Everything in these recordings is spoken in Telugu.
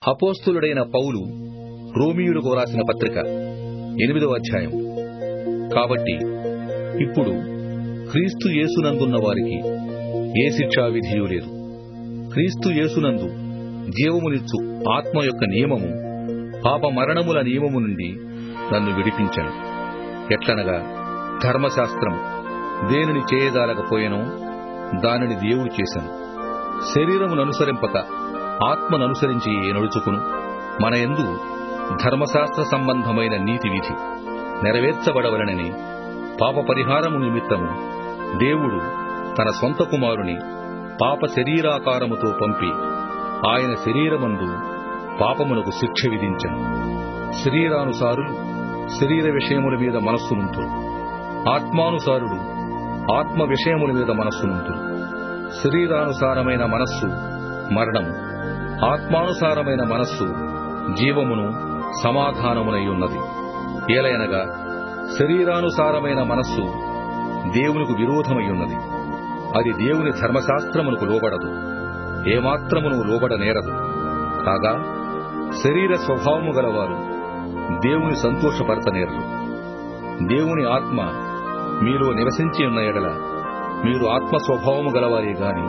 అపోస్తులుడైన పౌలు రోమియులకు రాసిన పత్రిక ఎనిమిదవ అధ్యాయం కాబట్టి ఇప్పుడు క్రీస్తు యేసునందున్న వారికి ఏ శిక్షా విధియు లేదు క్రీస్తు యేసునందు జీవమునిచ్చు ఆత్మ యొక్క నియమము పాప మరణముల నియమము నుండి నన్ను విడిపించను ఎట్లనగా ధర్మశాస్త్రం దేనిని చేయజాలకపోయెనో దానిని దేవుడు చేశాను శరీరమును అనుసరింపక ఆత్మను అనుసరించి నడుచుకును మన ఎందు ధర్మశాస్త్ర సంబంధమైన నీతి విధి నెరవేర్చబడవలనని పాప పరిహారము నిమిత్తము దేవుడు తన సొంత కుమారుని పాప శరీరాకారముతో పంపి ఆయన శరీరమందు పాపమునకు శిక్ష విధించను శరీరానుసారులు శరీర విషయముల మీద మనస్సునుంతురు ఆత్మానుసారుడు ఆత్మ విషయముల మీద మనస్సునుంతురు శరీరానుసారమైన మనస్సు మరణము ఆత్మానుసారమైన మనస్సు జీవమును సమాధానమునై ఉన్నది ఏలయనగా శరీరానుసారమైన మనస్సు దేవునికి విరోధమై ఉన్నది అది దేవుని ధర్మశాస్త్రమునకు లోబడదు ఏమాత్రమును లోబడనేరదు కాగా శరీర స్వభావము గలవారు దేవుని సంతోషపరచనేరరు దేవుని ఆత్మ మీలో నివసించి ఉన్న ఎడల మీరు ఆత్మ స్వభావము గలవారే గాని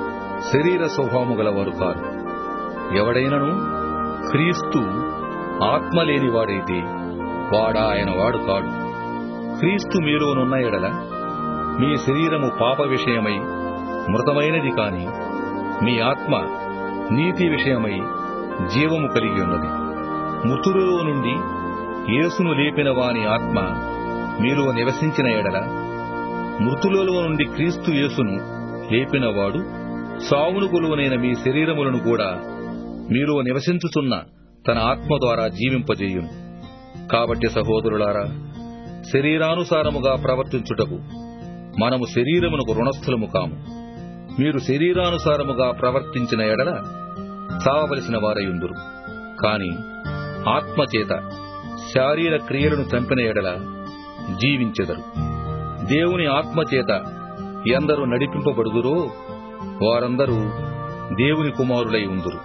శరీర స్వభావము గలవారు కారు ఎవడైనను క్రీస్తు ఆత్మ లేనివాడైతే వాడా ఆయన వాడు కాడు క్రీస్తు మీలోనున్న ఎడల మీ శరీరము పాప విషయమై మృతమైనది కాని మీ ఆత్మ నీతి విషయమై జీవము కలిగి ఉన్నది మృతులలో నుండి యేసును లేపిన వాని ఆత్మ మీలో నివసించిన ఎడల మృతులలో నుండి క్రీస్తు యేసును లేపినవాడు సావును కొలువనైన మీ శరీరములను కూడా మీలో నివసించుచున్న తన ఆత్మ ద్వారా జీవింపజేయును కాబట్టి సహోదరులారా శరీరానుసారముగా ప్రవర్తించుటకు మనము శరీరమునకు రుణస్థులము కాము మీరు శరీరానుసారముగా ప్రవర్తించిన ఎడల చావవలసిన వారయుందురు కాని ఆత్మచేత శారీర క్రియలను చంపిన ఎడల జీవించెదరు దేవుని ఆత్మచేత ఎందరు నడిపింపబడుదురో వారందరూ దేవుని కుమారులై ఉందురు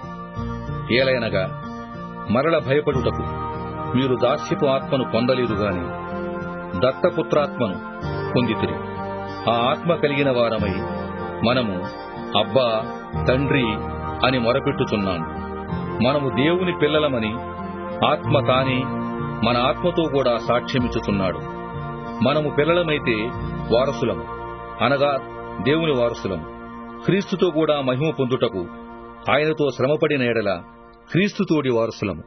ఏలైనగా మరల భయపడుటకు మీరు దాస్యపు ఆత్మను పొందలేదు గాని దత్తపుత్రాత్మను పొందితిరి ఆ ఆత్మ కలిగిన వారమై మనము అబ్బా తండ్రి అని మొరపెట్టుచున్నాము మనము దేవుని పిల్లలమని ఆత్మ తానే మన ఆత్మతో కూడా సాక్ష్యమిచ్చుచున్నాడు మనము పిల్లలమైతే వారసులము అనగా దేవుని వారసులము క్రీస్తుతో కూడా మహిమ పొందుటకు ఆయనతో శ్రమపడిన ఎడల క్రీస్తుతోడి వారసులము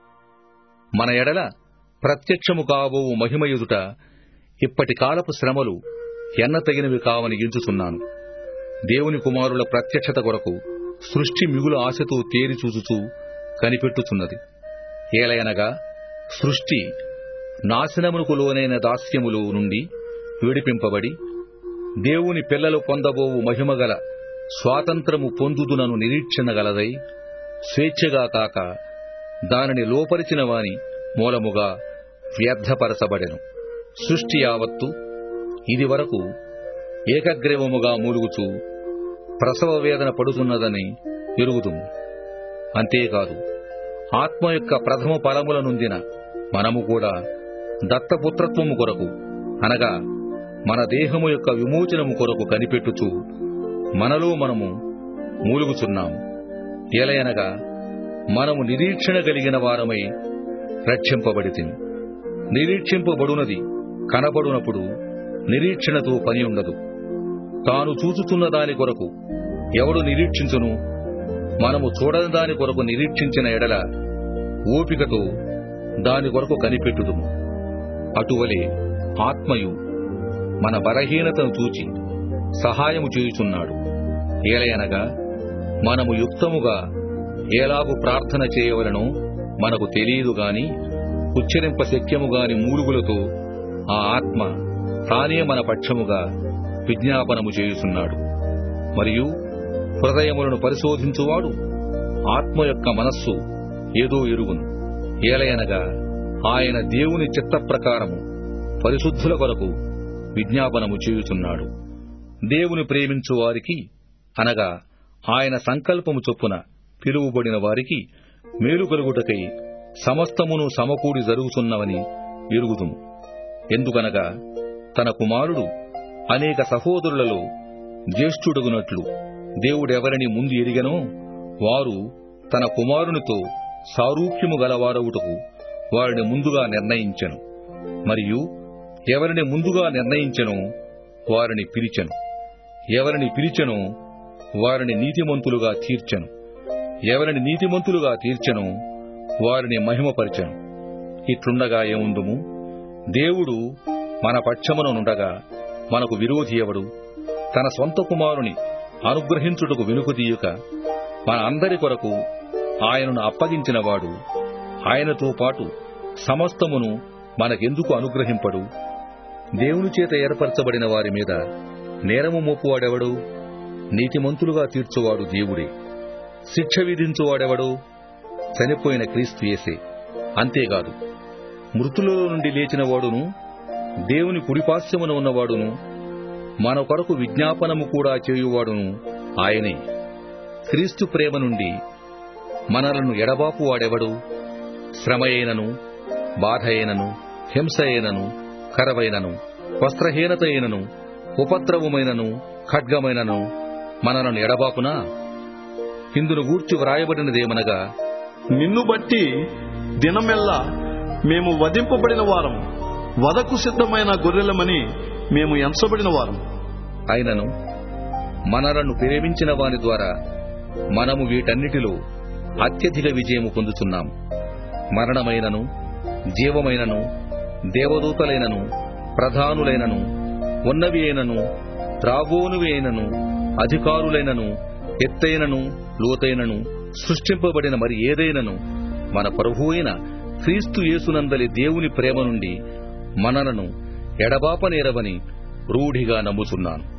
మన ఎడల ప్రత్యక్షము కాబోవు మహిమ ఎదుట ఇప్పటి కాలపు శ్రమలు ఎన్నతగినవి కావని ఎంచుచున్నాను దేవుని కుమారుల ప్రత్యక్షత కొరకు సృష్టి మిగుల ఆశతో తేరి చూచుచూ కనిపెట్టుచున్నది ఏలయనగా సృష్టి నాశనమునకు లోనైన దాస్యములు నుండి విడిపింపబడి దేవుని పిల్లలు పొందబోవు మహిమగల స్వాతంత్రము పొందుదునను నిరీక్షణ గలదై స్వేచ్ఛగా కాక దానిని లోపరిచిన వాని మూలముగా వ్యర్థపరచబడెను సృష్టి యావత్తు ఇది వరకు ఏకగ్రీవముగా మూలుగుచూ ప్రసవ వేదన పడుతున్నదని ఎరుగుదుము అంతేకాదు ఆత్మ యొక్క ప్రథమ ఫలముల నొందిన మనము కూడా దత్తపుత్రత్వము కొరకు అనగా మన దేహము యొక్క విమోచనము కొరకు కనిపెట్టుచు మనలో మనము మూలుగుచున్నాము ఏలయనగా మనము నిరీక్షణ కలిగిన వారమై రక్షింపబడితిని నిరీక్షింపబడునది కనబడునప్పుడు నిరీక్షణతో పని ఉండదు తాను చూచుతున్న దాని కొరకు ఎవడు నిరీక్షించును మనము చూడని దాని కొరకు నిరీక్షించిన ఎడల ఓపికతో దాని కొరకు కనిపెట్టుదుము అటువలే ఆత్మయు మన బలహీనతను చూచి సహాయము చేయుచున్నాడు ఏలయనగా మనము యుక్తముగా ఏలాగు ప్రార్థన చేయవలనో మనకు తెలియదు గాని ఉచ్చరింప శక్యము గాని మూలుగులతో ఆ ఆత్మ తానే మన పక్షముగా విజ్ఞాపనము చేయుచున్నాడు మరియు హృదయములను పరిశోధించువాడు ఆత్మ యొక్క మనస్సు ఏదో ఎరుగును ఏలయనగా ఆయన దేవుని చిత్త ప్రకారము పరిశుద్ధుల కొరకు విజ్ఞాపనము చేయుచున్నాడు దేవుని ప్రేమించు వారికి అనగా ఆయన సంకల్పము చొప్పున పిలువబడిన వారికి మేలు కలుగుటకై సమస్తమును సమకూడి జరుగుతున్నవని ఎరుగుదుము ఎందుకనగా తన కుమారుడు అనేక సహోదరులలో జ్యేష్ఠుడగునట్లు దేవుడెవరిని ముందు ఎరిగనో వారు తన కుమారునితో సారూప్యము గలవారవుటకు వారిని ముందుగా నిర్ణయించెను మరియు ఎవరిని ముందుగా నిర్ణయించెనో వారిని పిలిచెను ఎవరిని పిలిచెనో వారిని నీతిమంతులుగా తీర్చెను ఎవరిని నీతిమంతులుగా తీర్చెనో వారిని మహిమపరిచెను ఇట్లుండగా ఏముందుము దేవుడు మన పక్షముననుండగా మనకు విరోధి ఎవడు తన సొంత కుమారుని అనుగ్రహించుటకు వెనుకదీయక మన అందరి కొరకు ఆయనను అప్పగించినవాడు ఆయనతో పాటు సమస్తమును మనకెందుకు అనుగ్రహింపడు దేవుని చేత ఏర్పరచబడిన వారి మీద నేరము మోపువాడెవడు నీతిమంతులుగా తీర్చువాడు దేవుడే శిక్ష విధించువాడెవడు చనిపోయిన క్రీస్తు యేసే అంతేకాదు మృతులలో నుండి లేచిన వాడును దేవుని కుడిపాస్యమున ఉన్నవాడును మన కొరకు విజ్ఞాపనము కూడా చేయువాడును ఆయనే క్రీస్తు ప్రేమ నుండి మనలను ఎడబాపు వాడెవడు శ్రమ అయినను బాధ అయినను హింస అయినను కరవైనను వస్త్రహీనత అయినను ఉపద్రవమైనను ఖడ్గమైనను మనలను ఎడబాపునా ఇందును గూర్చి వ్రాయబడినదేమనగా నిన్ను బట్టి దినమెల్లా మేము వధింపబడిన వారం వదకు సిద్ధమైన గొర్రెలమని మేము ఎంచబడిన వారం అయినను మనలను ప్రేమించిన వాని ద్వారా మనము వీటన్నిటిలో అత్యధిక విజయము పొందుతున్నాము మరణమైనను జీవమైనను దేవదూతలైనను ప్రధానులైనను ఉన్నవి అయినను రాబోనువి అయినను అధికారులైనను ఎత్తైనను లోతైనను సృష్టింపబడిన మరి ఏదైనను మన ప్రభు అయిన క్రీస్తు యేసునందలి దేవుని ప్రేమ నుండి మనలను ఎడబాపనేరవని రూఢిగా నమ్ముతున్నాను